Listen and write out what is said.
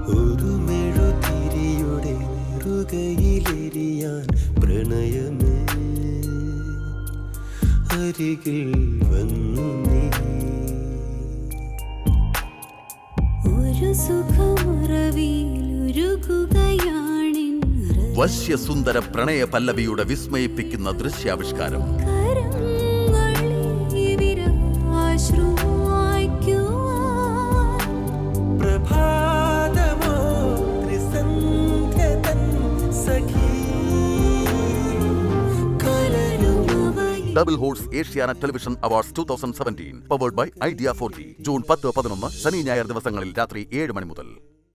ഒരു മെഴുതിരിയുടെ നെറുകയിലെരിയാൻ പ്രണയമേ അരികിൽ വന്നു നീ ഒരു സുഖമുറവിൽ ഉരുകുകയാണിൻ വശ്യസുന്ദര പ്രണയ പല്ലവിയുടെ വിസ്മയിപ്പിക്കുന്ന ദൃശ്യാവിഷ്കാരം പ്രഭാതമോ ത്രിസന്ധ്യ തൻ സഖി Double Horse Asiana television awards two thousand seventeen powered by Idea four G ജൂൺ പത്ത് പതിനൊന്ന് ശനി ഞായർ ദിവസങ്ങളിൽ രാത്രി ഏഴ് മണി മുതൽ